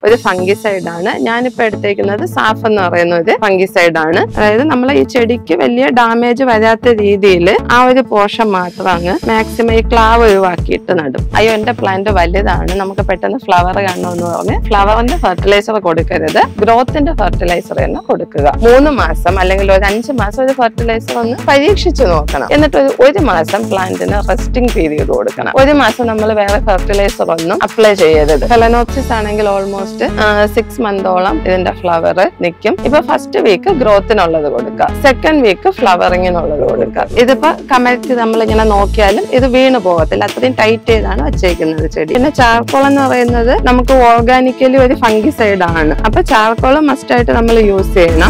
ഒരു ഫംഗിസൈഡ് ആണ് ഞാനിപ്പോ എടുത്തേക്കുന്നത് സാഫ് എന്ന് പറയുന്ന ഒരു ഫംഗിസൈഡ് ആണ് അതായത് നമ്മൾ ഈ ചെടിക്ക് വലിയ ഡാമേജ് വരാത്ത രീതിയിൽ ആ ഒരു പോർഷൻ മാത്രം അങ്ങ് മാക്സിമം ഈ ക്ലാവ് ഒഴിവാക്കിയിട്ട് നടും അയ്യോ എന്റെ പ്ലാന്റ് വലുതാണ് നമുക്ക് പെട്ടെന്ന് ഫ്ലവർ കാണണമെന്ന് പറഞ്ഞ് ഫ്ലവറിന്റെ ഫെർട്ടിലൈസർ കൊടുക്കരുത് ഗ്രോത്തിന്റെ ഫെർട്ടിലൈസർ തന്നെ കൊടുക്കുക മൂന്ന് മാസം അല്ലെങ്കിൽ ഒരു അഞ്ച് മാസം ഒരു ഫെർട്ടിലൈസർ ഒന്ന് പരീക്ഷിച്ച് നോക്കണം എന്നിട്ട് ഒരു ഒരു മാസം പ്ലാന്റിന് റെസ്റ്റിംഗ് പീരീഡ് കൊടുക്കണം ഒരു മാസം നമ്മൾ വേറെ ഫെർട്ടിലൈസർ ഒന്നും അപ്ലൈ ചെയ്യരുത് ഫെലനോപ്സിസ് ആണെങ്കിൽ ഓൾമോസ്റ്റ് സിക്സ് മന്തോളം ഇതിന്റെ ഫ്ലവർ നിൽക്കും ഇപ്പൊ ഫസ്റ്റ് വീക്ക് ഗ്രോത്തിനുള്ളത് കൊടുക്കുക സെക്കൻഡ് വീക്ക് ഫ്ലവറിങ്ങിനുള്ളത് കൊടുക്കുക ഇതിപ്പോ കമഴ്ത്തി നമ്മൾ ഇങ്ങനെ നോക്കിയാലും ഇത് വീണ് പോകത്തില്ല അത്രയും ടൈറ്റ് ചെയ്താണ് വെച്ചേക്കുന്നത് ചെടി പിന്നെ ചാർക്കോൾ എന്ന് പറയുന്നത് നമുക്ക് ഓർഗാനിക്കലി ഒരു ഫംഗിസൈഡ് ആണ് അപ്പൊ ചാർക്കോൾ മസ്റ്റ് ആയിട്ട് നമ്മൾ യൂസ് ചെയ്യണം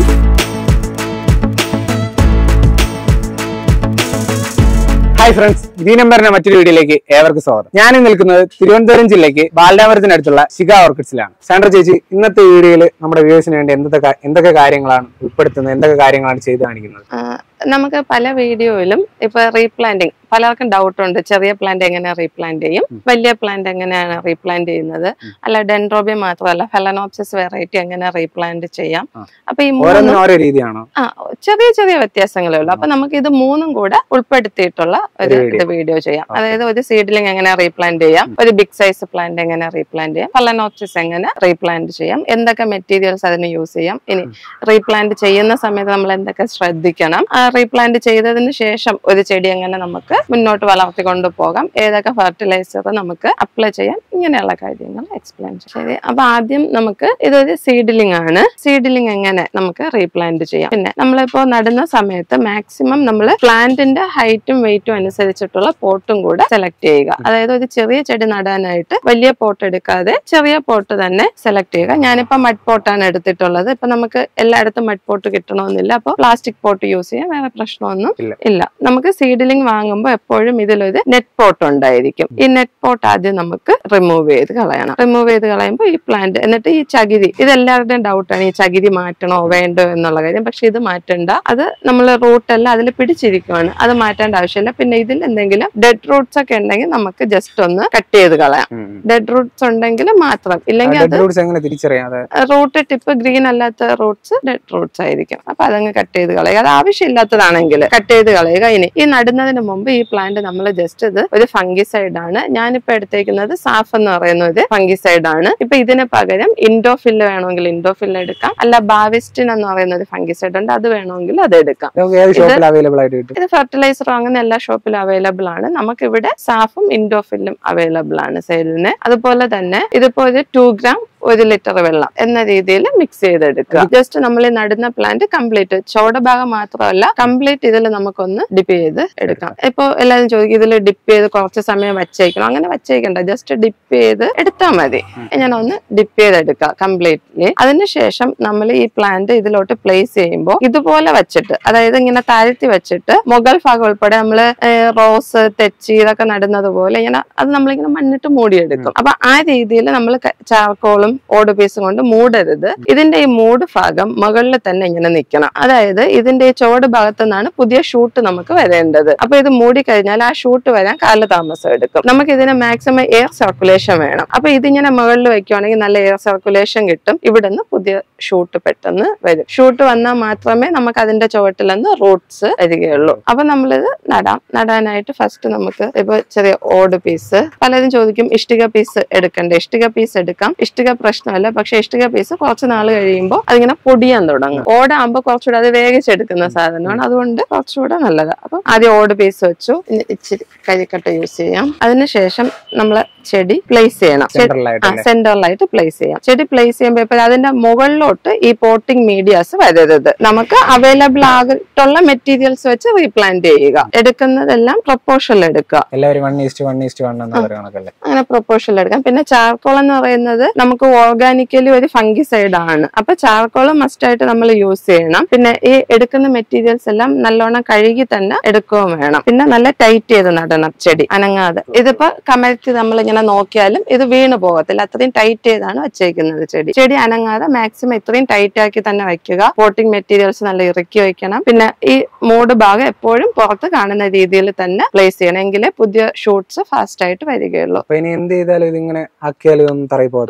ഹായ് ഫ്രണ്ട്സ് ദീ നമ്പറിന്റെ മറ്റൊരു വീഡിയോയിലേക്ക് ഏവർക്കും സ്വാഗതം ഞാൻ ഇന്ന് നിൽക്കുന്നത് തിരുവനന്തപുരം ജില്ലയ്ക്ക് ബാലരാമരത്തിനടുത്തുള്ള ശിഖ ഓർക്കിഡ്സിലാണ് സാൻഡ്ര ചേച്ചി ഇന്നത്തെ വീഡിയോയിൽ നമ്മുടെ വ്യൂവേഴ്സിന് വേണ്ടി എന്തൊക്കെ കാ- എന്തൊക്കെ കാര്യങ്ങളാണ് ഉൾപ്പെടുത്തുന്നത് എന്തൊക്കെ കാര്യങ്ങളാണ് ചെയ്തു കാണിക്കുന്നത് ആ, നമുക്ക് പല വീഡിയോയിലും ഇപ്പൊ റീപ്ലാന്റിങ് പലർക്കും ഡൗട്ട് ഉണ്ട് ചെറിയ പ്ലാന്റ് എങ്ങനെ റീപ്ലാന്റ് ചെയ്യും വലിയ പ്ലാന്റ് എങ്ങനെയാണ് റീപ്ലാന്റ് ചെയ്യുന്നത് അല്ല ഡെൻഡ്രോബി മാത്രമല്ല ഫെലനോപ്സിസ് വെറൈറ്റി എങ്ങനെ റീപ്ലാന്റ് ചെയ്യാം ആ. അപ്പൊ ഈ മൂന്നും ഓരോന്നിനും ഓരോ രീതിയാണോ ആ ചെറിയ ചെറിയ വ്യത്യാസങ്ങളേ ഉള്ളൂ അപ്പൊ നമുക്ക് ഇത് മൂന്നും കൂടെ ഉൾപ്പെടുത്തിയിട്ടുള്ള ഒരു ഒരു video. ഇത് വീഡിയോ ചെയ്യാം Okay. അതായത് ഒരു സീഡ്ലിംഗ് എങ്ങനെ റീപ്ലാന്റ് ചെയ്യാം ഒരു ബിഗ് സൈസ് പ്ലാന്റ് എങ്ങനെ റീപ്ലാന്റ് ചെയ്യാം ഫലനോപ്സിസ് എങ്ങനെ റീപ്ലാന്റ് ചെയ്യാം എന്തൊക്കെ മെറ്റീരിയൽസ് അതിന് യൂസ് ചെയ്യാം ഇനി റീപ്ലാന്റ് ചെയ്യുന്ന സമയത്ത് നമ്മൾ എന്തൊക്കെ ശ്രദ്ധിക്കണം ആ റീപ്ലാന്റ് ചെയ്തതിന് ശേഷം ഒരു ചെടി എങ്ങനെ നമുക്ക് മുന്നോട്ട് വളർത്തിക്കൊണ്ട് പോകാം ഏതൊക്കെ ഫെർട്ടിലൈസർ നമുക്ക് അപ്ലൈ ചെയ്യാം ഇങ്ങനെയുള്ള കാര്യങ്ങൾ എക്സ്പ്ലെയിൻ ചെയ്യാം ശരി അപ്പൊ ആദ്യം നമുക്ക് ഇതൊരു സീഡ്ലിംഗ് ആണ് സീഡ്ലിംഗ് എങ്ങനെ നമുക്ക് റീപ്ലാന്റ് ചെയ്യാം പിന്നെ നമ്മളിപ്പോ നടുന്ന സമയത്ത് മാക്സിമം നമ്മൾ പ്ലാന്റിന്റെ ഹൈറ്റും വെയിറ്റും അനുസരിച്ചിട്ടുള്ള പോട്ടും കൂടെ സെലക്ട് ചെയ്യുക അതായത് ഒരു ചെറിയ ചെടി നടാനായിട്ട് വലിയ പോട്ട് എടുക്കാതെ ചെറിയ പോട്ട് തന്നെ സെലക്ട് ചെയ്യുക ഞാനിപ്പോ മഡ് പോട്ടാണ് എടുത്തിട്ടുള്ളത് ഇപ്പൊ നമുക്ക് എല്ലായിടത്തും മഡ് പോട്ട് കിട്ടണമെന്നില്ല അപ്പോൾ പ്ലാസ്റ്റിക് പോട്ട് യൂസ് ചെയ്യാം വേറെ പ്രശ്നമൊന്നും ഇല്ല. ഇല്ല നമുക്ക് സീഡ്ലിംഗ് വാങ്ങുമ്പോൾ എപ്പോഴും ഇതിലൊരു നെറ്റ് പോട്ട് ഉണ്ടായിരിക്കും ഈ നെറ്റ് പോട്ട് ആദ്യം നമുക്ക് റിമൂവ് ചെയ്ത് കളയണം റിമൂവ് ചെയ്ത് കളയുമ്പോൾ ഈ പ്ലാന്റ് എന്നിട്ട് ഈ ചകിരി ഇത് എല്ലാവരുടെയും ഡൗട്ടാണ് ഈ ചകിരി മാറ്റണോ വേണ്ടോ എന്നുള്ള കാര്യം പക്ഷെ ഇത് മാറ്റണ്ട അത് നമ്മൾ റൂട്ടെല്ലാം അതിൽ പിടിച്ചിരിക്കുവാണ് അത് മാറ്റേണ്ട ആവശ്യമില്ല പിന്നെ ഇതിൽ എന്തെങ്കിലും ഡെഡ് റൂട്ട്സ് ഒക്കെ ഉണ്ടെങ്കിൽ നമുക്ക് ജസ്റ്റ് ഒന്ന് കട്ട് ചെയ്ത് കളയാം ഡെഡ് റൂട്ട്സ് ഉണ്ടെങ്കിൽ മാത്രം ഇല്ലെങ്കിൽ അത് ഡെഡ് റൂട്ട്സ് എങ്ങനെ തിരിച്ചറിയാം അത് റൂട്ട് ടിപ്പ് ഗ്രീൻ അല്ലാത്ത റൂട്ട്സ് ഡെഡ് റൂട്ട്സ് ആയിരിക്കും അപ്പൊ അതങ്ങ് കട്ട് ചെയ്ത് കളയുക അത് ആവശ്യമില്ലാത്തതാണെങ്കിൽ കട്ട് ചെയ്ത് കളയുക ഇനി ഈ നടുന്നതിന് മുമ്പ് ഈ പ്ലാന്റ് നമ്മൾ ജസ്റ്റ് ഇത് ഒരു ഫംഗിസൈഡ് ആണ് ഞാനിപ്പോ എടുത്തേക്കുന്നത് സാഫ് എന്ന് പറയുന്ന ഒരു ഫംഗിസൈഡ് ആണ് ഇപ്പൊ ഇതിന് പകരം ഇൻഡോഫില്ല് വേണമെങ്കിൽ ഇൻഡോഫില്ല് എടുക്കാം അല്ല ബാവിസ്റ്റിൻ എന്ന് പറയുന്ന ഒരു ഫംഗിസൈഡ് ഉണ്ട് അത് വേണമെങ്കിൽ അത് എടുക്കാം നമുക്ക് ഏത് ഷോപ്പിൽ അവൈലബിൾ ആയിട്ട് കിട്ടും ഇത് ഫെർട്ടിലൈസറും അങ്ങനെ എല്ലാ ഷോപ്പിലും അവൈലബിൾ ആണ് നമുക്കിവിടെ സാഫും ഇൻഡോഫില്ലും അവൈലബിൾ ആണ് സെയിലിന് അതുപോലെ തന്നെ ഇതിപ്പോ ഒരു ടു ഗ്രാം ഒരു ലിറ്റർ വെള്ളം എന്ന രീതിയിൽ മിക്സ് ചെയ്തെടുക്കുക ജസ്റ്റ് നമ്മൾ ഈ നടുന്ന പ്ലാന്റ് കംപ്ലീറ്റ് ചോട ഭാഗം മാത്രമല്ല കംപ്ലീറ്റ് ഇതിൽ നമുക്കൊന്ന് ഡിപ്പ് ചെയ്ത് എടുക്കാം ഇപ്പൊ എല്ലാവരും ചോദിക്കും ഇതിൽ ഡിപ്പ് ചെയ്ത് കുറച്ച് സമയം വച്ചേക്കണം അങ്ങനെ വച്ചേക്കണ്ട ജസ്റ്റ് ഡിപ്പ് ചെയ്ത് എടുത്താൽ മതി ഞാൻ ഒന്ന് ഡിപ്പ് ചെയ്തെടുക്കുക കംപ്ലീറ്റ്ലി അതിനുശേഷം നമ്മൾ ഈ പ്ലാന്റ് ഇതിലോട്ട് പ്ലേസ് ചെയ്യുമ്പോൾ ഇതുപോലെ വെച്ചിട്ട് അതായത് ഇങ്ങനെ താഴ്ത്തി വെച്ചിട്ട് മുകൾ ഭാഗം ഉൾപ്പെടെ നമ്മൾ റോസ് തെച്ചി ഇതൊക്കെ നടുന്നത് പോലെ ഇങ്ങനെ അത് നമ്മളിങ്ങനെ മണ്ണിട്ട് മൂടിയെടുക്കും അപ്പൊ ആ രീതിയിൽ നമ്മൾ ചാർക്കോളും ഓട് പീസും കൊണ്ട് മൂടരുത് ഇതിന്റെ ഈ മൂട് ഭാഗം മുകളിൽ തന്നെ ഇങ്ങനെ നിൽക്കണം അതായത് ഇതിന്റെ ഈ ചോട് ഭാഗത്തു നിന്നാണ് പുതിയ ഷൂട്ട് നമുക്ക് വരേണ്ടത് അപ്പൊ ഇത് മൂടി കഴിഞ്ഞാൽ ആ ഷൂട്ട് വരാൻ കാലതാമസം എടുക്കും നമുക്ക് ഇതിന് മാക്സിമം എയർ സർക്കുലേഷൻ വേണം അപ്പൊ ഇതിങ്ങനെ മുകളിൽ വെക്കുവാണെങ്കിൽ നല്ല എയർ സർക്കുലേഷൻ കിട്ടും ഇവിടെ നിന്ന് പുതിയ ഷൂട്ട് പെട്ടെന്ന് വരും ഷൂട്ട് വന്നാൽ മാത്രമേ നമുക്ക് അതിന്റെ ചുവട്ടിൽ നിന്ന് റൂട്ട്സ് വരികയുള്ളൂ അപ്പൊ നമ്മളിത് നടാം നടാനായിട്ട് ഫസ്റ്റ് നമുക്ക് ഇപ്പൊ ചെറിയ ഓട് പീസ് പലരും ചോദിക്കും ഇഷ്ടിക പീസ് എടുക്കണ്ടേ ഇഷ്ടിക പീസ് എടുക്കാം ഇഷ്ടിക പ്രശ്നമല്ല പക്ഷെ ഇഷ്ടിക പീസ് കുറച്ച് നാൾ കഴിയുമ്പോൾ അതിങ്ങനെ പൊടിയാൻ തുടങ്ങും ഓടാകുമ്പോൾ കുറച്ചുകൂടെ അത് വേഗിച്ചെടുക്കുന്ന സാധനമാണ് അതുകൊണ്ട് കുറച്ചുകൂടെ നല്ലത് അപ്പൊ ആദ്യം ഓട് പീസ് വെച്ചു ഇനി ഇച്ചിരി കരിക്കട്ട യൂസ് ചെയ്യാം അതിനുശേഷം നമ്മൾ ചെടി പ്ലേസ് ചെയ്യണം ചെടി- സെൻട്രലായിട്ട് ആ സെന്ററിലായിട്ട് പ്ലേസ് ചെയ്യാം ചെടി പ്ലേസ് ചെയ്യുമ്പോൾ ഇപ്പൊ അതിന്റെ മുകളിലോട്ട് ഈ പോട്ടിംഗ് മീഡിയാസ് വരരുത് നമുക്ക് അവൈലബിൾ ആയിട്ടുള്ള മെറ്റീരിയൽസ് വെച്ച് റീപ്ലാന്റ് ചെയ്യുക എടുക്കുന്നതെല്ലാം പ്രൊപ്പോഷൽ എടുക്കുക എല്ലാവരും one is to one is to one എന്ന ഒരു കണക്കല്ലേ അങ്ങനെ പ്രൊപ്പോഷൽ എടുക്കാം പിന്നെ ചാർക്കോൾ എന്ന് പറയുന്നത് നമുക്ക് ഓർഗാനിക്കലി ഒരു ഫംഗിസൈഡ് ആണ് അപ്പൊ ചാർക്കോൾ മസ്റ്റ് ആയിട്ട് നമ്മൾ യൂസ് ചെയ്യണം പിന്നെ ഈ എടുക്കുന്ന മെറ്റീരിയൽസ് എല്ലാം നല്ലോണം കഴുകി തന്നെ എടുക്കുകയും വേണം പിന്നെ നല്ല ടൈറ്റ് ചെയ്ത് നടണം ചെടി അനങ്ങാതെ ഇതിപ്പോ കമഴ്ത്തി നമ്മൾ ഇങ്ങനെ നോക്കിയാലും ഇത് വീണ് പോകത്തില്ല അത്രയും ടൈറ്റ് ചെയ്താണ് വെച്ചേക്കുന്നത് ചെടി ചെടി അനങ്ങാതെ മാക്സിമം ഇത്രയും ടൈറ്റ് ആക്കി തന്നെ വെക്കുക പോട്ടിംഗ് മെറ്റീരിയൽസ് നല്ല ഇറക്കി വെക്കണം പിന്നെ ഈ മൂട് ഭാഗം എപ്പോഴും പുറത്ത് കാണുന്ന രീതിയിൽ തന്നെ പ്ലേസ് ചെയ്യണം എങ്കിലേ പുതിയ ഷൂട്ട്സ് ഫാസ്റ്റ് ആയിട്ട് വരികയുള്ളൂ അപ്പൊ ഇനി എന്ത് ചെയ്താലും ഇതിങ്ങനെ ആക്കിയാലും ഒന്നും തറയി പോകത്തില്ല പോകത്തില്ല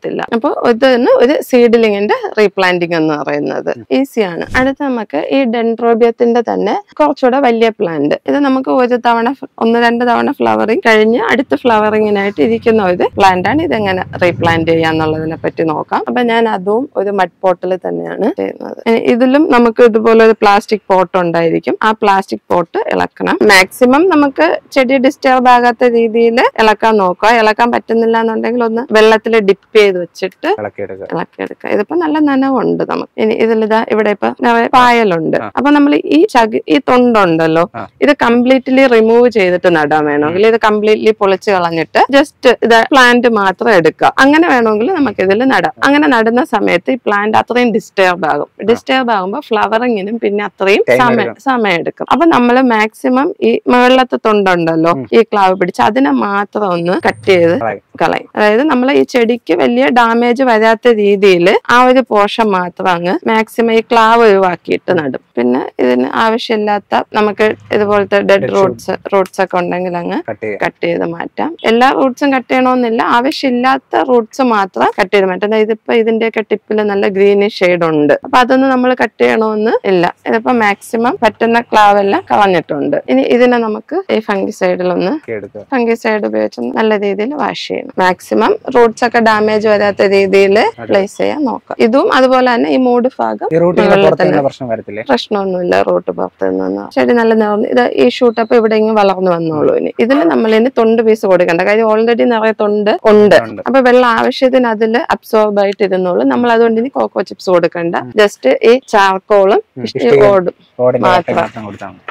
പറ്റത്തില്ല അപ്പൊ ഇതാണ് ഒരു സീഡ്ലിങ്ങിന്റെ റീപ്ലാന്റിംഗ് എന്ന് പറയുന്നത് ഈസിയാണ് അടുത്ത നമുക്ക് ഈ ഡെൻഡ്രോബിയത്തിന്റെ തന്നെ കുറച്ചുകൂടെ വലിയ പ്ലാന്റ് ഇത് നമുക്ക് ഒരു തവണ ഫ- ഒന്ന് രണ്ട് തവണ ഫ്ലവറിങ് കഴിഞ്ഞ് അടുത്ത ഫ്ലവറിങ്ങിനായിട്ട് ഇരിക്കുന്ന ഒരു പ്ലാന്റ് ആണ് ഇതെങ്ങനെ റീപ്ലാന്റ് ചെയ്യാന്നുള്ളതിനെ പറ്റി നോക്കാം അപ്പൊ ഞാൻ അതും ഒരു മഡ് പോട്ടിൽ തന്നെയാണ് ചെയ്യുന്നത് ഇനി ഇതിലും നമുക്ക് ഇതുപോലെ ഒരു പ്ലാസ്റ്റിക് പോട്ട് ഉണ്ടായിരിക്കും ആ പ്ലാസ്റ്റിക് പോട്ട് ഇളക്കണം മാക്സിമം നമുക്ക് ചെടി ഡിസ്റ്റർബ് ആകാത്ത രീതിയിൽ ഇളക്കാൻ നോക്കുക ഇളക്കാൻ പറ്റുന്നില്ല എന്നുണ്ടെങ്കിൽ ഒന്ന് വെള്ളത്തിൽ ഡിപ്പ് ചെയ്ത് വെച്ചിട്ട് ഇളക്കിയെടുക്കുക ഇളക്കിയെടുക്കുക ഇതിപ്പോ നല്ല നനവുണ്ട് നമുക്ക് ഇനി ഇതിലിതാ ഇവിടെ ഇപ്പൊ നിറയെ പായലുണ്ട് ആ. അപ്പൊ നമ്മൾ ഈ ചകി ഈ തൊണ്ടുണ്ടല്ലോ ആ. ഇത് കംപ്ലീറ്റ്ലി റിമൂവ് ചെയ്തിട്ട് നടാൻ വേണമെങ്കിൽ ഇത് കംപ്ലീറ്റ്ലി പൊളിച്ച് കളഞ്ഞിട്ട് ജസ്റ്റ് ഇത് പ്ലാന്റ് മാത്രം എടുക്കുക അങ്ങനെ വേണമെങ്കിൽ നമുക്ക് ഇതിൽ നടാം അങ്ങനെ നടുന്ന സമയത്ത് ഈ പ്ലാന്റ് അത്രയും ഡിസ്റ്റർബ് ആകും ഡിസ്റ്റർബ് ആകുമ്പോൾ ഫ്ലവറിങ്ങിനും പിന്നെ അത്രയും Time സമയം എടുക്കും. സമയം എടുക്കും അപ്പൊ നമ്മൾ മാക്സിമം ഈ മുകളിലത്തെ തൊണ്ടുണ്ടല്ലോ ഉം. ഈ ക്ലാവ് പിടിച്ച് അതിനെ മാത്രം ഒന്ന് കട്ട് ചെയ്ത് കളയും. കളയും അതായത് നമ്മൾ ഈ ചെടിക്ക് വലിയ ഡാമേജ് വരാത്ത രീതിയിൽ ആ ഒരു പോർഷൻ മാത്രം അങ്ങ് മാക്സിമം ഈ ക്ലാവ് ഒഴിവാക്കിയിട്ട് നടും പിന്നെ ഇതിന് ആവശ്യമില്ലാത്ത നമുക്ക് ഇതുപോലത്തെ ഡെഡ് Dead റൂട്ട്സ് റൂട്ട്സ് ഒക്കെ ഉണ്ടെങ്കിൽ അങ്ങ് കട്ട് ചെയ്യുക കട്ട് ചെയ്ത് മാറ്റാം എല്ലാ റൂട്ട്സും കട്ട് ചെയ്യണമെന്നില്ല ആവശ്യമില്ലാത്ത റൂട്ട്സ് മാത്രം കട്ട് ചെയ്ത് മാറ്റാം അതായത് ഇതിപ്പോ ഇതിന്റെയൊക്കെ ടിപ്പിൽ നല്ല ഗ്രീനിഷ് ഷെയ്ഡ് ഉണ്ട് അപ്പൊ അതൊന്നും നമ്മൾ കട്ട് ചെയ്യണമെന്ന് ഇല്ല ഇതിപ്പോ മാക്സിമം പറ്റുന്ന ക്ലാവ് എല്ലാം കളഞ്ഞിട്ടുണ്ട് ഇനി ഇതിനെ നമുക്ക് ഈ ഫംഗി സൈഡിലൊന്ന് എടുക്കുക ഫംഗിസൈഡ് ഉപയോഗിച്ച് നല്ല രീതിയിൽ വാഷ് ചെയ്യണം മാക്സിമം റൂട്ട്സ് ഒക്കെ ഡാമേജ് വരാത്ത രീതിയിൽ പ്ലേസ് ചെയ്യാൻ നോക്കാം ഇതും അതുപോലെ തന്നെ ഈ മൂട് ഭാഗം ഈ റൂട്ടിൽ മുകളിൽ പുറത്ത് തന്നെ. ഇങ്ങനെ പ്രശ്നം വരത്തില്ലേ പ്രശ്നമൊന്നുമില്ല റൂട്ട് പുറത്ത് നിന്ന് ചെടി നല്ല നിറഞ്ഞ് ഇത് ഈ ഷൂട്ട് അപ്പൊ ഇവിടെ ഇങ്ങനെ വളർന്നു വന്നോളൂ ഇനി ഇതിൽ നമ്മൾ ഇനി തൊണ്ട് പീസ് കൊടുക്കണ്ട കാര്യം ഓൾറെഡി നിറയെ തൊണ്ട് ഉണ്ട് ഉണ്ട്. അപ്പൊ വെള്ളം ആവശ്യത്തിന് അതിൽ അബ്സോർബ് ആയിട്ട് ഇരുന്നോളൂ നമ്മൾ അതുകൊണ്ട് ഇനി കോക്കോ ചിപ്സ് കൊടുക്കണ്ട ജസ്റ്റ് ഈ ചാർക്കോളും ഉം, ഈ ഇഷ്ടിക. ഓടും റോഡിന്റെ മാത്രം. വട്ടം മാത്രം കൊടുത്താൽ മതി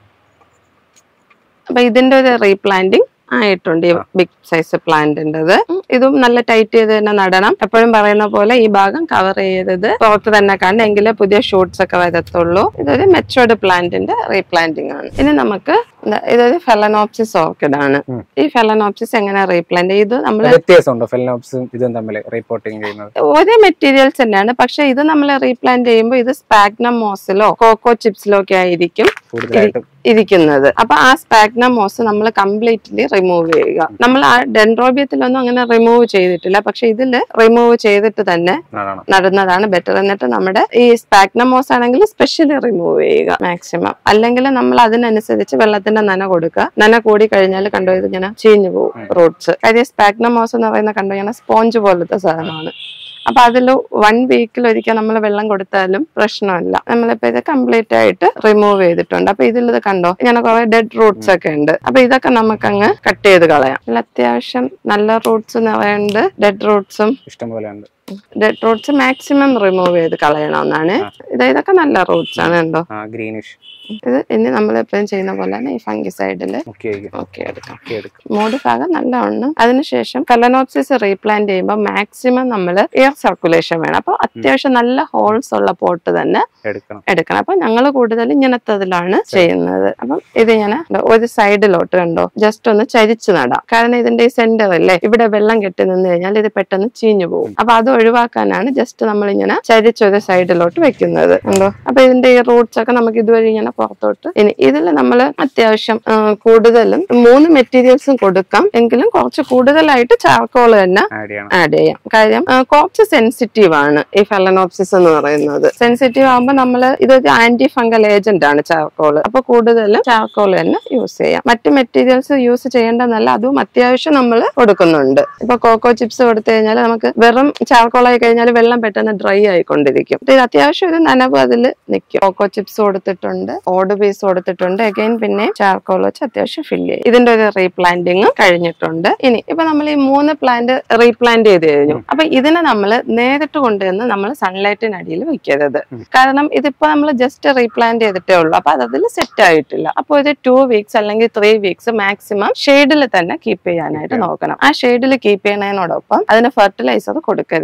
അപ്പൊ ഇതിന്റെ ഒരു റീപ്ലാന്റിങ് ആയിട്ടുണ്ട് ഈ ബിഗ് സൈസ് പ്ലാന്റിൻ്റെത് ഇതും നല്ല ടൈറ്റ് ചെയ്ത് തന്നെ നടണം എപ്പോഴും പറയുന്ന പോലെ ഈ ഭാഗം കവർ ചെയ്തത് പുറത്ത് തന്നെ കാണണം എങ്കിലേ പുതിയ ഷൂട്ട്സ് ഒക്കെ വരത്തുള്ളൂ ഇതൊരു മെച്ചോർഡ് പ്ലാന്റിന്റെ റീപ്ലാന്റിംഗ് ആണ് ഇനി നമുക്ക് ദാ ഇതൊരു ഫെലനോപ്സിസ് ഓർക്കിഡ് ആണ് ഉം. ഈ ഫെലനോപ്സിസ് എങ്ങനെ റീപ്ലാന്റ് ഇത് നമ്മൾ വ്യത്യാസമുണ്ടോ ഫെലിനോപ്സും ഇതും തമ്മിൽ റിപ്പോർട്ടിങ് ചെയ്യുന്നത് ഒരേ മെറ്റീരിയൽസ് തന്നെയാണ് പക്ഷെ ഇത് നമ്മൾ റീപ്ലാന്റ് ചെയ്യുമ്പോൾ ഇത് സ്പാഗ്നം മോസിലോ കോക്കോ ചിപ്സിലോ ഒക്കെ ആയിരിക്കും കൂടുതലായിട്ടും ഇരിക്കുന്നത് അപ്പൊ ആ സ്പാഗ്നം മോസ് നമ്മൾ കംപ്ലീറ്റ്ലി റിമൂവ് ചെയ്യുക നമ്മൾ ആ ഡെൻഡ്രോബിയത്തിലൊന്നും അങ്ങനെ റിമൂവ് ചെയ്തിട്ടില്ല പക്ഷെ ഇതിൽ റിമൂവ് ചെയ്തിട്ട് തന്നെ നടണം നടുന്നതാണ് ബെറ്റർ എന്നിട്ട് നമ്മുടെ ഈ സ്പാഗ്നമോസ് ആണെങ്കിൽ സ്പെഷ്യലി റിമൂവ് ചെയ്യുക മാക്സിമം അല്ലെങ്കിൽ നമ്മൾ അതിനനുസരിച്ച് വെള്ളത്തിന്റെ നന കൊടുക്കുക നന കൂടി കഴിഞ്ഞാൽ കണ്ടോ ഇത് ഇങ്ങനെ ചീഞ്ഞു പോകും റൂട്ട്സ് കാര്യം സ്പാഗ്നമോസ് എന്ന് പറയുന്ന കണ്ടോ ഇങ്ങനെ സ്പോഞ്ച് പോലത്തെ സാധനമാണ് അപ്പൊ അതിൽ വൺ വീക്കിൽ ഒരിക്കൽ നമ്മൾ വെള്ളം കൊടുത്താലും പ്രശ്നമില്ല നമ്മളിപ്പോ ഇത് കംപ്ലീറ്റ് ആയിട്ട് റിമൂവ് ചെയ്തിട്ടുണ്ട് അപ്പൊ ഇതിൽ ഇത് കണ്ടോ ഇങ്ങനെ കുറെ ഡെഡ് റൂട്ട്സ് ഒക്കെ ഉണ്ട് അപ്പൊ ഇതൊക്കെ നമുക്കങ്ങ് കട്ട് ചെയ്ത് കളയാം ഇതിൽ അത്യാവശ്യം നല്ല റൂട്ട്സ് നിറയുണ്ട് ഡെഡ് റൂട്ട്സും ഇഷ്ടം പോലെ ഉണ്ട് ഡെഡ് റൂട്ട്സ് മാക്സിമം റിമൂവ് ചെയ്ത് കളയണമെന്നാണ് ഇത് ഇതൊക്കെ നല്ല റൂട്ട്സ് ആണ് കണ്ടോ ആ ഗ്രീനിഷ് ഇത് ഇനി നമ്മൾ എപ്പോഴും ചെയ്യുന്ന പോലെ തന്നെ ഈ ഫംഗി സൈഡിൽ മുക്കി വയ്ക്കും ഓക്കെ എടുക്കാം മുക്കി എടുക്കും മൂട് ഭാഗം നല്ലവണ്ണം അതിനുശേഷം കലനോപ്സിസ് റീപ്ലാന്റ് ചെയ്യുമ്പോൾ മാക്സിമം നമ്മൾ എയർ സർക്കുലേഷൻ വേണം അപ്പോൾ അത്യാവശ്യം നല്ല ഹോൾസ് ഉള്ള പോട്ട് തന്നെ എടുക്കണം എടുക്കണം അപ്പൊ ഞങ്ങൾ കൂടുതൽ ഇങ്ങനത്തതിലാണ് ചെയ്യുന്നത് അപ്പം ഇത് ഇങ്ങനെ ഒരു സൈഡിലോട്ട് കണ്ടോ ജസ്റ്റ് ഒന്ന് ചരിച്ചു നടാം കാരണം ഇതിന്റെ ഈ സെന്റർ അല്ലേ ഇവിടെ വെള്ളം കെട്ടി നിന്ന് കഴിഞ്ഞാൽ ഇത് പെട്ടെന്ന് ചീഞ്ഞു പോകും അപ്പൊ അത് ഒഴിവാക്കാനാണ് ജസ്റ്റ് നമ്മൾ ഇങ്ങനെ ചരിച്ചൊരു സൈഡിലോട്ട് വെക്കുന്നത് കണ്ടോ അപ്പൊ ഇതിന്റെ ഈ റൂട്ട്സ് ഒക്കെ നമുക്ക് ഇതുവഴി ഇങ്ങനെ പുറത്തോട്ട് ഇനി ഇതിൽ നമ്മൾ അത്യാവശ്യം ആ, കൂടുതലും മൂന്ന് മെറ്റീരിയൽസും കൊടുക്കാം എങ്കിലും കുറച്ച് കൂടുതലായിട്ട് ചാർക്കോൾ തന്നെ ആഡ് ചെയ്യണം ആഡ് ചെയ്യാം കാര്യം ആ, കുറച്ച് സെൻസിറ്റീവ് ആണ് ഈ ഫെലനോപ്സിസ് എന്ന് പറയുന്നത് സെൻസിറ്റീവ് ആകുമ്പോൾ നമ്മൾ ഇതൊരു ആന്റി ഫംഗൽ ഏജന്റ് ആണ് ചാർക്കോൾ അപ്പൊ കൂടുതലും ചാർക്കോൾ തന്നെ യൂസ് ചെയ്യാം മറ്റ് മെറ്റീരിയൽസ് യൂസ് ചെയ്യേണ്ടെന്നല്ല അതും അത്യാവശ്യം നമ്മൾ കൊടുക്കുന്നുണ്ട് ഇപ്പൊ കോക്കോ ചിപ്സ് കൊടുത്തു കഴിഞ്ഞാൽ നമുക്ക് വെറും ചാർക്കോൾ ആയി കഴിഞ്ഞാൽ വെള്ളം പെട്ടെന്ന് ഡ്രൈ ആയിക്കൊണ്ടിരിക്കും ഇത് അത്യാവശ്യം ഒരു നനവ് അതിൽ നിൽക്കും കോക്കോ ചിപ്സ് കൊടുത്തിട്ടുണ്ട് ഓട് പീസ് കൊടുത്തിട്ടുണ്ട് അഗൈൻ പിന്നെ ചാർക്കോൾ വെച്ച് അത്യാവശ്യം ഫില്ല് ചെയ്യും ഇതിന്റെ ഒരു റീപ്ലാന്റിങ് കഴിഞ്ഞിട്ടുണ്ട് ഇനി ഇപ്പൊ നമ്മൾ ഈ മൂന്ന് പ്ലാന്റ് റീപ്ലാന്റ് ചെയ്ത് കഴിഞ്ഞു അപ്പൊ ഇതിനെ നമ്മൾ നേരിട്ട് കൊണ്ടുവന്ന് നമ്മൾ സൺലൈറ്റിനടിയിൽ വെക്കരുത് കാരണം ഇതിപ്പോ നമ്മൾ ജസ്റ്റ് റീപ്ലാന്റ് ചെയ്തിട്ടേ ഉള്ളൂ അപ്പൊ അത് അതിൽ സെറ്റ് ആയിട്ടില്ല അപ്പൊ ഒരു ടു വീക്സ് അല്ലെങ്കിൽ ത്രീ വീക്സ് മാക്സിമം ഷെയ്ഡിൽ തന്നെ കീപ്പ് ചെയ്യാനായിട്ട് നോക്കണം ആ ഷെയ്ഡിൽ കീപ്പ് ചെയ്യുന്നതിനോടൊപ്പം അതിന് ഫെർട്ടിലൈസർ കൊടുക്കരുത്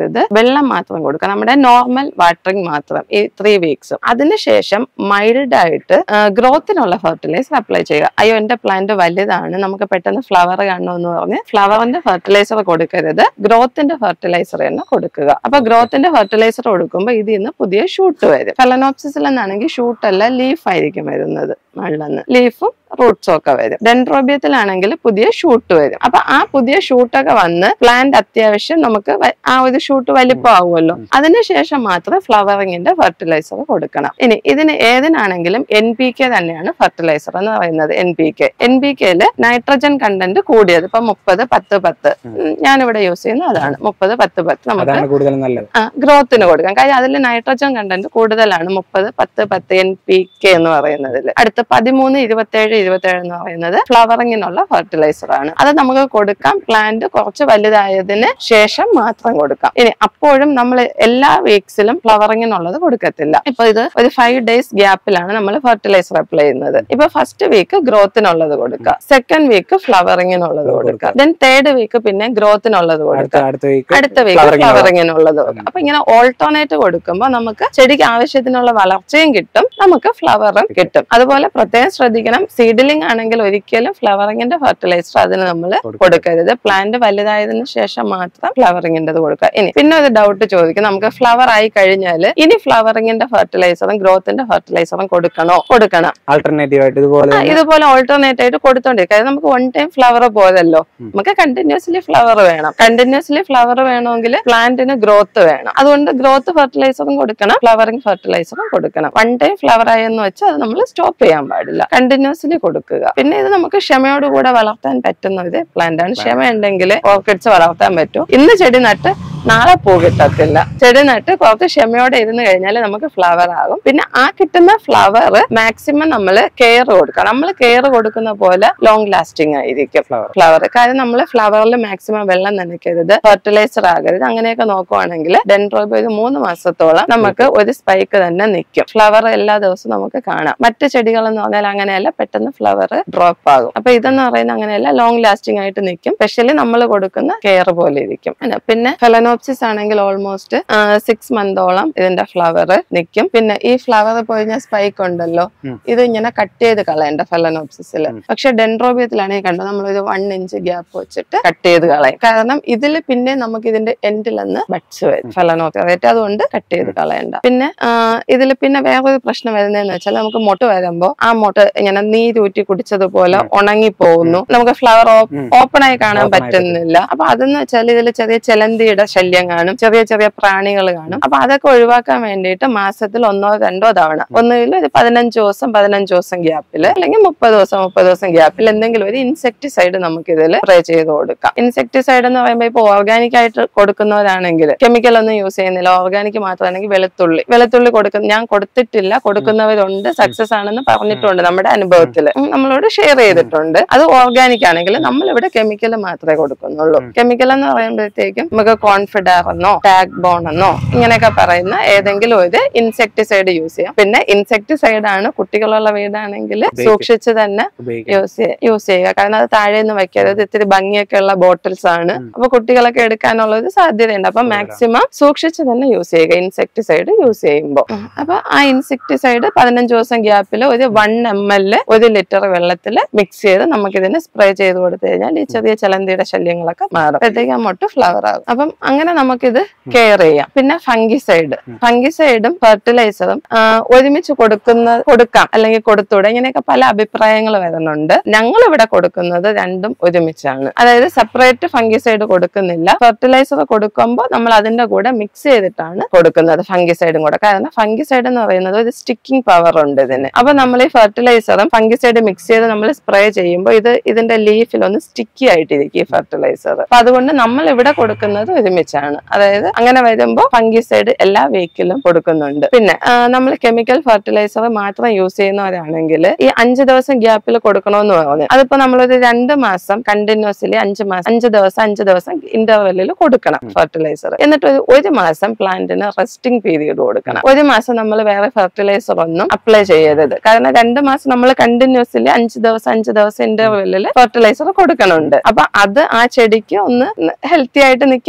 കൊടുക്കരുത് വെള്ളം മാത്രം കൊടുക്കുക നമ്മുടെ നോർമൽ വാട്ടറിങ് മാത്രം ഈ ത്രീ വീക്സും അതിനുശേഷം മൈൽഡ് ആയിട്ട് ഗ്രോത്തിനുള്ള ഫെർട്ടിലൈസർ അപ്ലൈ ചെയ്യുക അയ്യോ എന്റെ പ്ലാന്റ് വലുതാണ് നമുക്ക് പെട്ടെന്ന് ഫ്ലവർ കാണണമെന്ന് പറഞ്ഞ് ഫ്ലവറിന്റെ ഫെർട്ടിലൈസർ കൊടുക്കരുത് ഗ്രോത്തിന്റെ ഫെർട്ടിലൈസർ തന്നെ കൊടുക്കുക അപ്പൊ ഗ്രോത്തിന്റെ ഫെർട്ടിലൈസർ കൊടുക്കുമ്പോൾ ഇതിൽ നിന്ന് പുതിയ ഷൂട്ട് വരും ഫെലനോപ്സിസിൽ എന്നാണെങ്കിൽ ഷൂട്ട് അല്ല ലീഫ് ആയിരിക്കും വരുന്നത് മണ്ണെന്ന് ലീഫും റൂട്ട്സും ഒക്കെ വരും ഡെൻഡ്രോബിയത്തിലാണെങ്കിൽ പുതിയ ഷൂട്ട് വരും അപ്പൊ ആ പുതിയ ഷൂട്ടൊക്കെ വന്ന് പ്ലാന്റ് അത്യാവശ്യം നമുക്ക് വ- ആ ഒരു ഷൂട്ട് വലിപ്പമാവുമല്ലോ അതിനുശേഷം മാത്രം ഫ്ലവറിങ്ങിന്റെ ഫെർട്ടിലൈസർ കൊടുക്കണം ഇനി ഇതിന് ഏതിനാണെങ്കിലും എൻ പി കെ തന്നെയാണ് ഫെർട്ടിലൈസർ എന്ന് പറയുന്നത് N P K N P കെയില് നൈട്രജൻ കണ്ടന്റ് കൂടിയത് ഇപ്പൊ മുപ്പത് പത്ത് പത്ത് ഉം, ഞാനിവിടെ യൂസ് ചെയ്യുന്നത് അതാണ് മുപ്പത് പത്ത് പത്ത് നമുക്ക് അതാണ് കൂടുതൽ നല്ലത് ഗ്രോത്തിന് കൊടുക്കാം കാര്യം അതിൽ നൈട്രജൻ കണ്ടന്റ് കൂടുതലാണ് മുപ്പത് പത്ത് പത്ത് എൻ പി കെ എന്ന് പറയുന്നതിൽ അടുത്ത് പതിമൂന്ന് ഇരുപത്തേഴ് ഇരുപത്തേഴ് എന്ന് പറയുന്നത് ഫ്ലവറിങ്ങിനുള്ള ഫെർട്ടിലൈസർ ആണ് അത് നമുക്ക് കൊടുക്കാം പ്ലാന്റ് കുറച്ച് വലുതായതിന് ശേഷം മാത്രം കൊടുക്കാം ഇനി അപ്പോഴും നമ്മൾ എല്ലാ വീക്സിലും ഫ്ലവറിങ്ങിനുള്ളത് കൊടുക്കത്തില്ല ഇപ്പൊ ഇത് ഒരു ഫൈവ് ഡേയ്സ് ഗ്യാപ്പിലാണ് നമ്മൾ ഫെർട്ടിലൈസർ അപ്ലൈ ചെയ്യുന്നത് ഇപ്പൊ ഫസ്റ്റ് വീക്ക് ഗ്രോത്തിനുള്ളത് കൊടുക്കുക സെക്കൻഡ് വീക്ക് ഫ്ലവറിങ്ങിനുള്ളത് കൊടുക്കുക ദെൻ തേർഡ് വീക്ക് പിന്നെ ഗ്രോത്തിനുള്ളത് കൊടുക്കുക അടുത്ത അടുത്ത വീക്ക് അടുത്ത വീക്ക് flowering ആവും. ഫ്ലവറിങ്ങിനുള്ളത് അപ്പൊ ഇങ്ങനെ ഓൾട്ടർനേറ്റ് കൊടുക്കുമ്പോൾ നമുക്ക് ചെടിക്ക് ആവശ്യത്തിനുള്ള വളർച്ചയും കിട്ടും നമുക്ക് ഫ്ലവറും കിട്ടും അതുപോലെ പ്രത്യേകം ശ്രദ്ധിക്കണം സീഡിലിംഗ് ആണെങ്കിൽ ഒരിക്കലും ഫ്ലവറിങ്ങിന്റെ ഫെർട്ടിലൈസർ അതിന് നമ്മൾ കൊടുക്കരുത് പ്ലാന്റ് വലുതായതിനു ശേഷം മാത്രം ഫ്ലവറിങ്ങിന്റെ കൊടുക്കുക ഇനി പിന്നെ ഒരു ഡൗട്ട് ചോദിക്കും നമുക്ക് ഫ്ലവർ ആയി കഴിഞ്ഞാൽ ഇനി ഫ്ലവറിങ്ങിന്റെ ഫെർട്ടിലൈസറും ഗ്രോത്തിന്റെ ഫെർട്ടിലൈസറും കൊടുക്കണോ കൊടുക്കണം ആൾട്ടർനേറ്റീവ് ആയിട്ട് ഇതുപോലെ ആ, ഇതുപോലെ ഓൾട്ടർനേറ്റ് ആയിട്ട് കൊടുത്തോണ്ടിരിക്കുക കാര്യം നമുക്ക് വൺ ടൈം ഫ്ലവർ പോരല്ലോ നമുക്ക് കണ്ടിന്യൂസ്ലി ഫ്ലവർ വേണം കണ്ടിന്യൂസ്ലി ഫ്ലവർ വേണമെങ്കിൽ പ്ലാന്റിന് ഗ്രോത്ത് വേണം അതുകൊണ്ട് ഗ്രോത്ത് ഫെർട്ടിലൈസറും കൊടുക്കണം ഫ്ലവറിംഗ് ഫെർട്ടിലൈസറും കൊടുക്കണം വൺ ടൈം ഫ്ലവർ ആയെന്ന് വെച്ചാൽ അത് നമ്മൾ സ്റ്റോപ്പ് ചെയ്യാൻ പാടില്ല കണ്ടിന്യൂസ്ലി കൊടുക്കുക പിന്നെ ഇത് നമുക്ക് ക്ഷമയോടുകൂടെ വളർത്താൻ പറ്റുന്ന ഒരു പ്ലാന്റ് ആണ് ക്ഷമ ഉണ്ടെങ്കിൽ ഓർക്കിഡ്സ് വളർത്താൻ പറ്റും ഇന്ന് ചെടി നട്ട് നാളെ പൂ കിട്ടത്തില്ല ചെടി നട്ട് കുറച്ച് ക്ഷമയോടെ ഇരുന്ന് കഴിഞ്ഞാൽ നമുക്ക് ഫ്ലവർ ആകും പിന്നെ ആ കിട്ടുന്ന ഫ്ലവർ മാക്സിമം നമ്മൾ കെയർ കൊടുക്കണം നമ്മൾ കെയർ കൊടുക്കുന്ന പോലെ ലോങ് ലാസ്റ്റിംഗ് ആയിരിക്കും ഫ്ലവർ ഫ്ലവർ കാര്യം നമ്മൾ ഫ്ലവറിൽ മാക്സിമം വെള്ളം നനയ്ക്കരുത് ഫെർട്ടിലൈസർ ആകരുത് അങ്ങനെയൊക്കെ നോക്കുവാണെങ്കിൽ ഡെൻഡ്രോബ് ഒരു മൂന്ന് മാസത്തോളം നമുക്ക് ഒരു സ്പൈക്ക് തന്നെ നിൽക്കും ഫ്ലവർ എല്ലാ ദിവസവും നമുക്ക് കാണാം മറ്റ് ചെടികൾ എന്ന് പറഞ്ഞാൽ അങ്ങനെയല്ല പെട്ടെന്ന് ഫ്ലവർ ഡ്രോപ്പ് ആകും അപ്പൊ ഇതെന്ന് പറയുന്നത് അങ്ങനെയല്ല ലോങ് ലാസ്റ്റിംഗ് ആയിട്ട് നിൽക്കും സ്പെഷ്യലി നമ്മൾ കൊടുക്കുന്ന കെയർ പോലെ ഇരിക്കും അല്ല, പിന്നെ ഫെലനോപ്സിസ് ആണെങ്കിൽ ഓൾമോസ്റ്റ് സിക്സ് മന്തോളം ഇതിന്റെ ഫ്ലവർ നിൽക്കും പിന്നെ ഈ ഫ്ലവർ പോയിഞ്ഞ സ്പൈക്ക് ഉണ്ടല്ലോ ഉം. ഇത് ഇങ്ങനെ കട്ട് ചെയ്ത് കളയണ്ട ഫെലനോപ്സിസിൽ പക്ഷെ ഡെൻഡ്രോബിയത്തിലാണെങ്കിൽ കണ്ടോ നമ്മളൊരു വൺ ഇഞ്ച് ഗ്യാപ്പ് വെച്ചിട്ട് കട്ട് ചെയ്ത് കളയും കാരണം ഇതിൽ പിന്നെ നമുക്ക് ഇതിന്റെ എൻഡിലൊന്ന് ബഡ്സ് വരും ഫെലനോപ്പിറേറ്റ് അതുകൊണ്ട് കട്ട് ചെയ്ത് കളയണ്ട പിന്നെ ഇതിൽ പിന്നെ വേറൊരു പ്രശ്നം വരുന്നതെന്ന് വെച്ചാൽ നമുക്ക് മുട്ട വരുമ്പോ ആ മുട്ട ഇങ്ങനെ നീരൂറ്റി കുടിച്ചതുപോലെ ഉണങ്ങി പോകുന്നു നമുക്ക് ഫ്ലവർ ഉം. ഓപ്പൺ ആയി കാണാൻ Open ആയി പറ്റുന്നില്ല അപ്പൊ അതെന്ന് വെച്ചാൽ ഇതിൽ ചെറിയ ചിലന്തിയുടെ ശല്യം കാണും ചെറിയ ചെറിയ പ്രാണികൾ കാണും അപ്പൊ അതൊക്കെ ഒഴിവാക്കാൻ വേണ്ടിയിട്ട് മാസത്തിൽ ഒന്നോ രണ്ടോ തവണ ഒന്നുകിൽ ഒരു പതിനഞ്ച് ദിവസം പതിനഞ്ച് ദിവസം ഗ്യാപ്പിൽ അല്ലെങ്കിൽ മുപ്പത് ദിവസം മുപ്പത് ദിവസം ഗ്യാപ്പിൽ എന്തെങ്കിലും ഒരു ഇൻസെക്ടിസൈഡ് നമുക്ക് ഇതിൽ സ്പ്രേ ചെയ്ത് കൊടുക്കാം ഇൻസെക്ടിസൈഡ് എന്ന് പറയുമ്പോൾ ഇപ്പൊ ഓർഗാനിക് ആയിട്ട് കൊടുക്കുന്നവരാണെങ്കിൽ കെമിക്കൽ ഒന്നും യൂസ് ചെയ്യുന്നില്ല ഓർഗാനിക് മാത്രമാണെങ്കിൽ വെളുത്തുള്ളി വെളുത്തുള്ളി കൊടുക്കുന്ന ഞാൻ കൊടുത്തിട്ടില്ല കൊടുക്കുന്നവരുണ്ട് സക്സസ് ആണെന്ന് പറഞ്ഞിട്ടുണ്ട് നമ്മുടെ അനുഭവത്തിൽ നമ്മളോട് ഷെയർ ചെയ്തിട്ടുണ്ട് അത് ഓർഗാനിക് ആണെങ്കിൽ നമ്മൾ ഇവിടെ കെമിക്കൽ മാത്രമേ കൊടുക്കുന്നുള്ളൂ കെമിക്കൽ എന്ന് പറയുമ്പോഴത്തേക്കും നമുക്ക് കോൺഫിഡർ എന്നോ ടാഗ് ബോൺ എന്നോ ഇങ്ങനെയൊക്കെ പറയുന്ന ഏതെങ്കിലും ഒരു ഇൻസെക്ടിസൈഡ് യൂസ് ചെയ്യാം പിന്നെ ഇൻസെക്ടിസൈഡ് ആണ് കുട്ടികളുള്ള വീടാണെങ്കിൽ സൂക്ഷിച്ച് തന്നെ ഉപയോഗിക്കാം യൂസ് യൂസ് ചെയ്യുക കാരണം അത് താഴെ നിന്ന് വെക്കരുത് ഇത്തിരി ഭംഗിയൊക്കെ ഉള്ള ബോട്ടിൽസ് ആണ് അപ്പൊ കുട്ടികളൊക്കെ എടുക്കാനുള്ള ഒരു സാധ്യതയുണ്ട് അപ്പൊ മാക്സിമം സൂക്ഷിച്ച് തന്നെ യൂസ് ചെയ്യുക ഇൻസെക്ടിസൈഡ് യൂസ് ചെയ്യുമ്പോൾ അപ്പൊ ആ ഇൻസെക്ടിസൈഡ് പതിനഞ്ച് ദിവസം ഗ്യാപ്പിൽ ഒരു വൺ എം എൽ ഒരു ലിറ്റർ വെള്ളത്തിൽ മിക്സ് ചെയ്ത് നമുക്ക് ഇതിന് സ്പ്രേ ചെയ്ത് കൊടുത്തു കഴിഞ്ഞാൽ ഈ ചെറിയ ചലന്തിയുടെ ശല്യങ്ങളൊക്കെ മാറും അപ്പോഴത്തേക്ക് ആ മൊട്ട് ഫ്ലവർ ആകും അപ്പം അങ്ങനെ നമുക്കിത് കെയർ ചെയ്യാം പിന്നെ ഫംഗിസൈഡ് ഫംഗിസൈഡും ഫെർട്ടിലൈസറും ഒരുമിച്ച് കൊടുക്കുന്ന കൊടുക്കാം അല്ലെങ്കിൽ കൊടുത്തൂടെ ഇങ്ങനെയൊക്കെ പല അഭിപ്രായങ്ങൾ വരുന്നുണ്ട് ഞങ്ങൾ ഇവിടെ കൊടുക്കുന്നത് രണ്ടും ഒരുമിച്ചാണ് അതായത് സെപ്പറേറ്റ് ഫംഗിസൈഡ് കൊടുക്കുന്നില്ല ഫെർട്ടിലൈസർ കൊടുക്കുമ്പോൾ നമ്മൾ അതിന്റെ കൂടെ മിക്സ് ചെയ്തിട്ടാണ് കൊടുക്കുന്നത് ഫംഗിസൈഡും കൂടെ കാരണം ഫംഗിസൈഡ് എന്ന് പറയുന്നത് ഒരു സ്റ്റിക്കിംഗ് പവർ ഉണ്ട് ഇതിന് അപ്പൊ നമ്മൾ ഈ ഫെർട്ടിലൈസറും ഫംഗിസൈഡ് മിക്സ് ചെയ്ത് നമ്മൾ സ്പ്രേ ചെയ്യുമ്പോൾ ഇത് ഇതിന്റെ ലീഫിൽ ഒന്ന് സ്റ്റിക്കി ആയിട്ടിരിക്കും ഈ ഫെർട്ടിലൈസർ അപ്പൊ അതുകൊണ്ട് നമ്മൾ ഇവിടെ കൊടുക്കുന്നത് ഒരുമിച്ചാണ് അതായത് അങ്ങനെ വരുമ്പോൾ ഫംഗിസൈഡ് എല്ലാ വീക്കിലും കൊടുക്കുന്നുണ്ട് പിന്നെ നമ്മൾ കെമിക്കൽ ഫെർട്ടിലൈസർ മാത്രം യൂസ് ചെയ്യുന്നവരാണെങ്കിൽ ഈ അഞ്ച് ദിവസം ഗ്യാപ്പിൽ കൊടുക്കണമെന്ന് പറഞ്ഞു അതിപ്പോ നമ്മളൊരു രണ്ട് മാസം കണ്ടിന്യൂസ്ലി അഞ്ച് മാസം അഞ്ച് ദിവസം അഞ്ച് ദിവസം ഇന്റർവെല്ലിൽ കൊടുക്കണം ഫെർട്ടിലൈസർ എന്നിട്ട് ഒരു ഒരു മാസം പ്ലാന്റിന് റെസ്റ്റിംഗ് പീരീഡ് കൊടുക്കണം ഒരു മാസം നമ്മൾ വേറെ ഫെർട്ടിലൈസർ ഒന്നും അപ്ലൈ ചെയ്യരുത് കാരണം രണ്ട് മാസം നമ്മൾ കണ്ടിന്യൂസ്ലി അഞ്ച് ദിവസം അഞ്ച് ദിവസം ഇന്റർവെല്ലിൽ ഫെർട്ടിലൈസർ കൊടുക്കണുണ്ട് അപ്പൊ അത് ആ ചെടിക്ക് ഒന്ന് ഹെൽത്തി ആയിട്ട് നിൽക്കാൻ വേണ്ടിയിട്ട്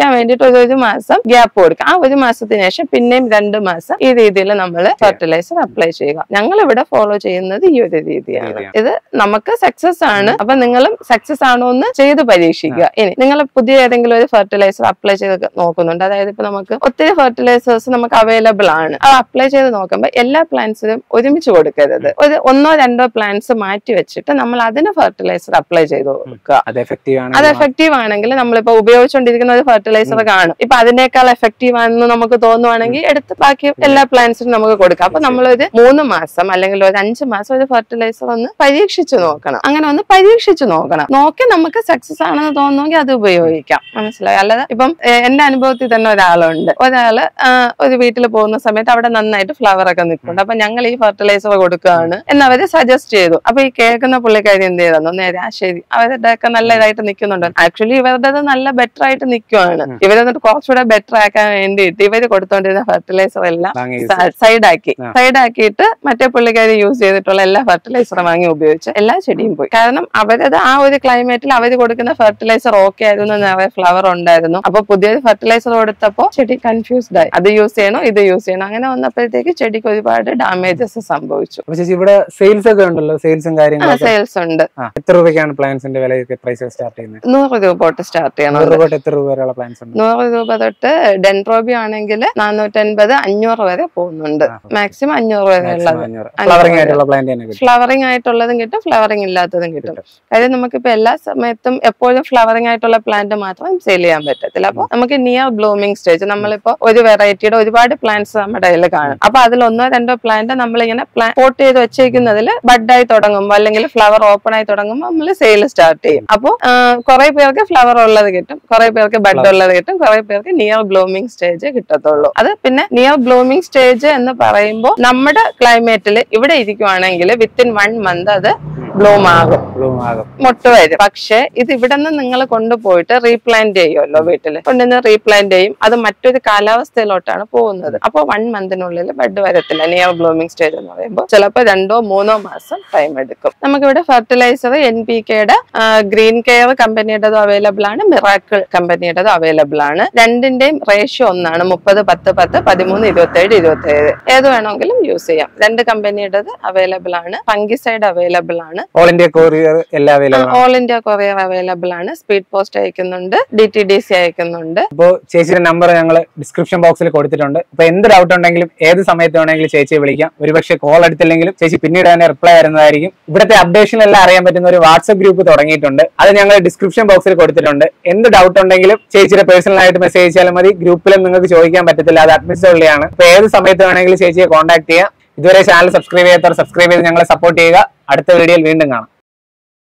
ഒരു ഒരു മാസം ഗ്യാപ്പ് കൊടുക്കുക ആ ഒരു മാസത്തിന് ശേഷം പിന്നെയും രണ്ട് മാസം ഈ രീതിയിൽ നമ്മൾ ഫെർട്ടിലൈസർ അപ്ലൈ ചെയ്യുക ഞങ്ങൾ ഇവിടെ ഫോളോ ചെയ്യുന്നത് ഈ ഒരു രീതിയാണ് രീതിയാണ്. ഇത് നമുക്ക് സക്സസ് ആണ് അപ്പൊ നിങ്ങളും സക്സസ് ആണോ എന്ന് ചെയ്ത് പരീക്ഷിക്കുക ഇനി നിങ്ങൾ പുതിയ ഏതെങ്കിലും ഒരു ഫെർട്ടിലൈസർ അപ്ലൈ ചെയ്ത് നോക്കുന്നുണ്ട് അതായത് ഇപ്പൊ നമുക്ക് ഒത്തിരി ഫെർട്ടിലൈസേഴ്സ് നമുക്ക് അവൈലബിൾ ആണ് അത് അപ്ലൈ ചെയ്ത് നോക്കുമ്പോൾ എല്ലാ പ്ലാന്റ്സിനും ഒരുമിച്ച് കൊടുക്കരുത് ഒരു ഒന്നോ രണ്ടോ പ്ലാന്റ്സ് മാറ്റി വെച്ചിട്ട് നമ്മൾ അതിന് ഫെർട്ടിലൈസർ അപ്ലൈ ചെയ്ത് കൊടുക്കുക അത് എഫക്റ്റീവ് ആണ് അത് എഫക്റ്റീവ് ആണെങ്കിൽ നമ്മളിപ്പോ ഉപയോഗിച്ചുകൊണ്ടിരിക്കുന്ന ഒരു ഫെർട്ടിലൈസർ കാണും ഇപ്പൊ അതിനേക്കാൾ എഫക്റ്റീവ് ആണെന്ന് നമുക്ക് തോന്നുവാണെങ്കിൽ എടുത്ത് ബാക്കി എല്ലാ പ്ലാന്റ്സിനും നമുക്ക് കൊടുക്കാം അപ്പൊ നമ്മളൊരു മൂന്ന് മാസം അല്ലെങ്കിൽ ഒരു അഞ്ച് മാസം ഒരു ഫെർട്ടിലൈസർ ഒന്ന് പരീക്ഷിച്ചു നോക്കണം അങ്ങനെ ഒന്ന് പരീക്ഷിച്ചു നോക്കണം നോക്കി നമുക്ക് സക്സസ് ആണെന്ന് തോന്നുമെങ്കിൽ അത് ഉപയോഗിക്കാം മനസ്സിലായി അല്ലാതെ ഇപ്പം ഏഹ്, എന്റെ അനുഭവത്തിൽ തന്നെ ഒരാളുണ്ട് ഒരാള് ആ, ഒരു വീട്ടിൽ പോകുന്ന സമയത്ത് അവിടെ നന്നായിട്ട് ഫ്ലവർ ഒക്കെ നിൽക്കുന്നുണ്ട് അപ്പൊ ഞങ്ങൾ ഈ ഫെർട്ടിലൈസർ കൊടുക്കുകയാണ് എന്ന് അവര് സജസ്റ്റ് ചെയ്തു അപ്പൊ ഈ കേൾക്കുന്ന പുള്ളിക്കാരി എന്ത് ചെയ്തെന്നു നേരെ ആ ശരി അവരുടെ ഒക്കെ നല്ല ഇതായിട്ട് നിൽക്കുന്നുണ്ട് ആക്ച്വലി ഇവരുടെ നല്ല ബെറ്റർ ആയിട്ട് നിൽക്കുവാണ് ഇവരെന്നിട്ട് കുറച്ചുകൂടെ ബെറ്റർ ആക്കാൻ വേണ്ടിയിട്ട് ഇവര് കൊടുത്തോണ്ടിരുന്ന ഫെർട്ടിലൈസർ എല്ലാം വാങ്ങി use സൈഡ് ആക്കി ആ. സൈഡ് ആക്കിയിട്ട് മറ്റേ പുള്ളിക്കാരി യൂസ് ചെയ്തിട്ടുള്ള എല്ലാ ഫെർട്ടിലൈസറും വാങ്ങി ഉപയോഗിച്ച് എല്ലാ ചെടിയും പോയി കാരണം അവരത് ആ ഒരു ക്ലൈമറ്റിൽ അവർ കൊടുക്കുന്ന ഫെർട്ടിലൈസർ ഓക്കെ ആയിരുന്നു നിറയെ ഫ്ലവർ ഉണ്ടായിരുന്നു അപ്പൊ പുതിയൊരു ഫെർട്ടിലൈസർ കൊടുത്തപ്പോ ചെടി കൺഫ്യൂസ്ഡ് ആയി അത് യൂസ് ചെയ്യണോ ഇത് യൂസ് ചെയ്യണോ അങ്ങനെ വന്നപ്പോഴത്തേക്ക് ചെടിക്ക് ഒരുപാട് ഡാമേജസ് സംഭവിച്ചു അപ്പൊ ചേച്ചി ഇവിടെ സെയിൽസ് ഒക്കെ ഉണ്ടല്ലോ സെയിൽസും ആ കാര്യങ്ങളൊക്കെ സെയിൽസ് ഉണ്ട് ആ, എത്ര രൂപയ്ക്കാണ് പ്ലാൻസിന്റെ വിലയൊക്കെ പ്രൈസ് സ്റ്റാർട്ട് ചെയ്യുന്നത് നൂറ് രൂപ തൊട്ട് സ്റ്റാർട്ട് ചെയ്യണം നൂറ് രൂപ തൊട്ട് എത്ര രൂപ വരെയുള്ള പ്ലാൻസ് ഉണ്ട് നൂറ് രൂപ തൊട്ട് ഡെൻട്രോബി ആണെങ്കിൽ നാനൂറ്റൻപത് അഞ്ഞൂറ് വരെ പോകുന്നുണ്ട് ആ. മാക്സിമം അഞ്ഞൂറ് വരെ ഉള്ളത് ഫ്ലവറിംഗ് ആയിട്ടുള്ള പ്ലാന്റ് തന്നെ കിട്ടും ഫ്ലവറിംഗ് ആയിട്ടുള്ളതും കിട്ടും ഫ്ലവറിംഗ് ഇല്ലാത്തതും കിട്ടും കാര്യം നമുക്കിപ്പോ എല്ലാ സമയത്തും എപ്പോഴും ഫ്ലവറിംഗ് ആയിട്ടുള്ള പ്ലാന്റ് മാത്രം സെയിൽ ചെയ്യാൻ പറ്റത്തില്ല അപ്പൊ നമുക്ക് നിയർ ബ്ലൂമിംഗ് സ്റ്റേജ് നമ്മളിപ്പോ ഒരു വെറൈറ്റിയുടെ ഒരുപാട് പ്ലാന്റ്സ് നമ്മുടെ കയ്യിൽ കാണും അപ്പൊ അതിൽ ഒന്നോ രണ്ടോ പ്ലാന്റ് നമ്മളിങ്ങനെ പോട്ട് ചെയ്ത് വെച്ചേക്കുന്നതിൽ ബഡായി തുടങ്ങുമ്പോൾ അല്ലെങ്കിൽ ഫ്ലവർ ഓപ്പൺ ആയി തുടങ്ങുമ്പോൾ നമ്മൾ സെയിൽ സ്റ്റാർട്ട് ചെയ്യും അപ്പോൾ കുറെ പേർക്ക് ഫ്ലവർ ഉള്ളത് കിട്ടും കുറെ പേർക്ക് ബഡ് ഉള്ളത് കിട്ടും കുറെ പേർക്ക് നിയർ ബ്ലൂമിംഗ് സ്റ്റേജ് കിട്ടത്തുള്ളൂ അത് പിന്നെ നിയർ ബ്ലൂമിംഗ് സ്റ്റേജ് എന്ന് പറയുമ്പോൾ നമ്മുടെ ക്ലൈമറ്റിൽ ഇവിടെ ഇരിക്കുവാണെങ്കിൽ വിത്തിൻ വൺ മന്ത് അത് ബ്ലൂം ആകും ബ്ലൂം ആകും മുട്ട വരും പക്ഷേ ഇത് ഇവിടെ നിന്ന് നിങ്ങൾ കൊണ്ടുപോയിട്ട് റീപ്ലാന്റ് ചെയ്യുമല്ലോ വീട്ടിൽ കൊണ്ടുവന്ന് റീപ്ലാന്റ് ചെയ്യും അത് മറ്റൊരു കാലാവസ്ഥയിലോട്ടാണ് പോകുന്നത് അപ്പോൾ വൺ മന്തിനുള്ളിൽ ബഡ് വരത്തില്ല നിയർ ബ്ലൂമിംഗ് സ്റ്റേജ് എന്ന് പറയുമ്പോൾ ചിലപ്പോൾ രണ്ടോ മൂന്നോ മാസം ടൈം എടുക്കും നമുക്കിവിടെ ഫെർട്ടിലൈസർ എൻ പി കെയുടെ ഗ്രീൻ കെയർ കമ്പനിയുടേതും അവൈലബിൾ ആണ് മിറാക്കിൾ കമ്പനിയുടേതും അവൈലബിൾ ആണ് രണ്ടിന്റെയും റേഷ്യോ ഒന്നാണ് മുപ്പത് പത്ത് പത്ത് പതിമൂന്ന് ഇരുപത്തേഴ് ഇരുപത്തേഴ് ഏത് വേണമെങ്കിലും യൂസ് ആണ് രണ്ട് കമ്പനിയുടേത് അവൈലബിൾ ആണ് ഫംഗിസൈഡ് അവൈലബിൾ ആണ് ഓൾ ഇന്ത്യ കൊറിയർ എല്ലാം അവൈലബിൾ ആണ് ഓൾ ഇന്ത്യ കൊറിയർ അവൈലബിൾ ആണ് സ്പീഡ് പോസ്റ്റ് അയക്കുന്നുണ്ട് ഡി ടി ഡി സി അയക്കുന്നുണ്ട് അപ്പോ ചേച്ചിയുടെ നമ്പർ ഞങ്ങൾ ഡിസ്ക്രിപ്ഷൻ ബോക്സിൽ കൊടുത്തിട്ടുണ്ട് അപ്പൊ എന്ത് ഡൗട്ട് ഉണ്ടെങ്കിലും ഏത് സമയത്ത് വേണമെങ്കിലും ചേച്ചിയെ വിളിക്കാം ഒരുപക്ഷെ കോൾ എടുത്തില്ലെങ്കിലും ചേച്ചി പിന്നീട് തന്നെ റിപ്ലൈ വരുന്നതായിരിക്കും ഇവിടുത്തെ അപ്ഡേഷൻ എല്ലാം അറിയാൻ പറ്റുന്ന ഒരു വാട്സ്ആപ്പ് ഗ്രൂപ്പ് തുടങ്ങിയിട്ടുണ്ട് അത് ഞങ്ങൾ ഡിസ്ക്രിപ്ഷൻ ബോക്സിൽ കൊടുത്തിട്ടുണ്ട് എന്ത് ഡൗട്ട് ഉണ്ടെങ്കിലും ചേച്ചിയുടെ പേഴ്സണൽ ആയിട്ട് മെസ്സേജ് അയച്ചാലും മതി ഗ്രൂപ്പിലും നിങ്ങൾക്ക് ചോദിക്കാൻ പറ്റത്തില്ല അത് അഡ്മിസ് ഉള്ളിയാണ് അപ്പൊ ഏത് സമയത്ത് വേണമെങ്കിലും ചേച്ചിയെ കോൺടാക്ട് ചെയ്യാം ഇതുവരെ ചാനൽ സബ്സ്ക്രൈബ് ചെയ്യാത്തവർ സബ്സ്ക്രൈബ് ചെയ്ത് ഞങ്ങളെ സപ്പോർട്ട് ചെയ്യുക അടുത്ത വീഡിയോയിൽ വീണ്ടും കാണാം